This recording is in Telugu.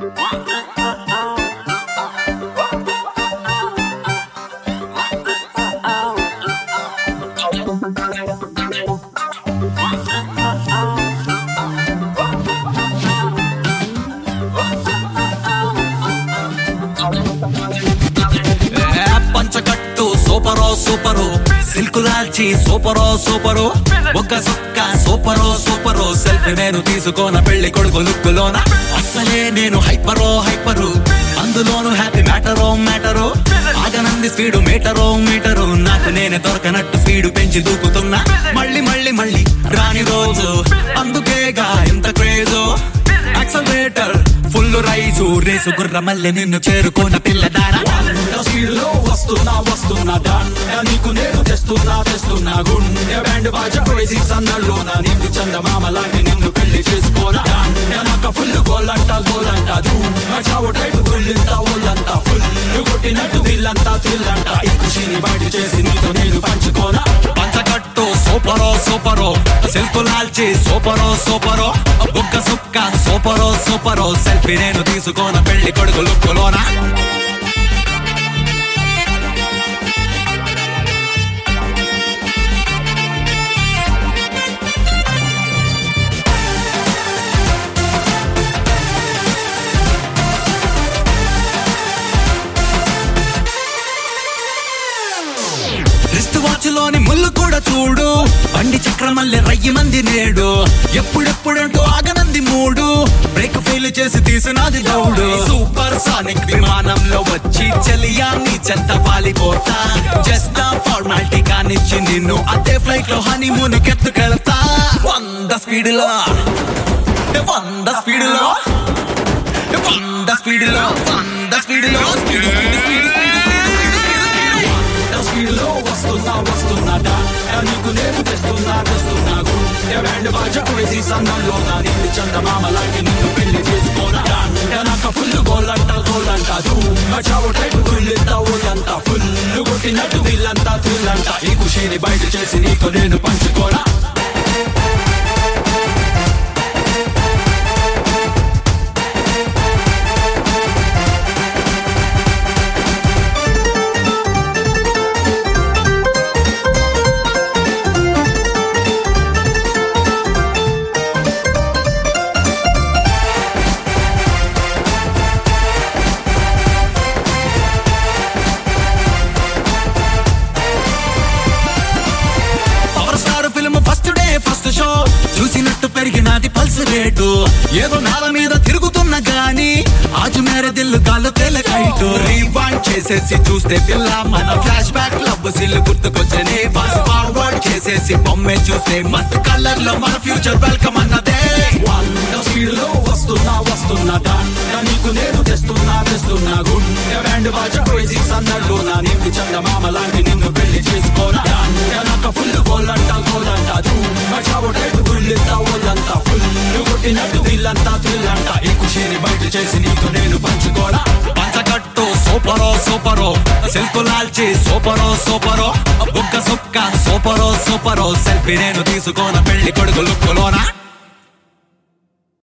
ఏ పంచకట్టు సూపరో సూపరు సిల్క్ లాల్చి సూపరో సూపరు ఒక్క సుక్క సూపరో సూపరు సెల్ఫీ నేను తీసుకోన పెళ్లి కొడుకు లుక్కులోన అస్సలే నేను హైపరో హైపరు అందులోను హ్యాపీ మ్యాటరో మ్యాటరు ఆగనంది స్పీడు మీటరో మీటరు నాకు నేనే దొరకనట్టు స్పీడు పెంచి దూకుతున్నా మళ్ళీ మళ్ళీ మళ్ళీ రాని రోజు అందుకేగా ఎంత క్రేజో యాక్సలరేటర్ ఫుల్ రైజు రేసు గుర్ర మళ్ళీ నిన్ను చేరుకున్న పిల్లదారా స్పీడ్లో వస్తున్నా వస్తున్నా దండ నీకు నేను తెస్తున్నా తెస్తున్నా గుండె బ్యాండ్ బాజా వేసి సన్నల్లోన నిన్ను చందమామ లాంటి నిన్ను పెళ్లి చేసుకోనా దండ నాక ఫుల్ గోలంట గోలంట ధూమ చావు టైపు గుళ్ళంత ఒళ్ళంత ఫుల్ కొట్టినట్టు దిల్లంతా థ్రిల్లంట ఈ ఖుషిని బయట చేసి నీతో నేను పంచుకోనా పంచకట్టు సూపరో సూపరో సిల్క్ లాల్చి సూపరో సూపరో బుక్క సుక్క సూపరో సూపరో సెల్ఫీ నేను తీసుకోన పెళ్లి కొడుకు లుక్కులోనా రిస్ట్ వాచ్ లోని ముళ్ళు కూడా చూడు బండి చక్రమల్లె రయ్యి మంది నేడు ఎప్పుడెప్పుడంటూ ఆగనంది మూడు బ్రేక్ ఫెయిల్ చేసి తీసినది గౌడు సూపర్ సానిక్ విమానంలో వచ్చి చెలియాన్ని చెత్త పాలిపోతా జస్ట్ ఫార్మాలిటీ కానిచ్చి నిన్ను అదే ఫ్లైట్ లో హనీమూన్ కెత్తుకెళ్తా వంద స్పీడ్ లో వంద స్పీడ్ లో వంద స్పీడ్ లో వంద స్పీడ్ లో speed speed speed speed speed speed స్పీడ్లో వస్తున్నా వస్తున్నా దండ నీకు నేను తెస్తున్నా తెస్తున్నా గుండె బ్యాండ్ బాజా వేసి సన్నల్లోన నిన్ను చందమామ లాంటి నిన్ను పెళ్లి చేసుకోనా దండ నాక ఫుల్ గోలంట గోలంట ధూమ చావు టైపు గుళ్ళంత ఊళ్ళంత ఫుల్ కొట్టినట్టు దిల్లంతా థ్రిల్లంట ఈ ఖుషిని బయట చేసి నీతో నేను పంచుకోనా power star film first day first show చూసినట్టు పెరిగినది పల్స్ రేటు ఏదో నేల మీద తిరుగుతున్న గాని ఆజు మేర దిల్లు గాలు తెలకైటు రీవాండ్ చేసేసి చూస్తే పిల్ల మన ఫ్లాష్ బ్యాక్ లవ్ సిల్లు గుర్తుకొచ్చని ఫాస్ట్ ఫార్వర్డ్ చేసేసి బొమ్మే చూస్తే మస్త్ కలర్ లో మన ఫ్యూచర్ వెల్కమ్ అన్నదే వంద స్పీడ్లో వస్తున్నా వస్తున్నా దండ నీకు నేను తెస్తున్నా తెస్తున్నా గుండె బ్యాండ్ బాజా వేసి సన్నల్లోన నిన్ను చందమామ లాంటి నిన్ను పెళ్లి చేసుకోనా దండ నాక ఫుల్ గోలంట గోలంట ధూమ చావు టైపు గుళ్ళంత ఒళ్ళంత ఫుల్ కొట్టినట్టు దిల్లంతా థ్రిల్లంట ఈ ఖుషిని బయట చేసి నీతో నేను పంచుకోనా పంచకట్టు సూపరో సూపరో సిల్క్ లాల్చి సూపరో సూపరో బుక్క సుక్క సూపరో సూపరో సెల్ఫీ నేను తీసుకోన పెళ్లి కొడుకు లుక్కులోనా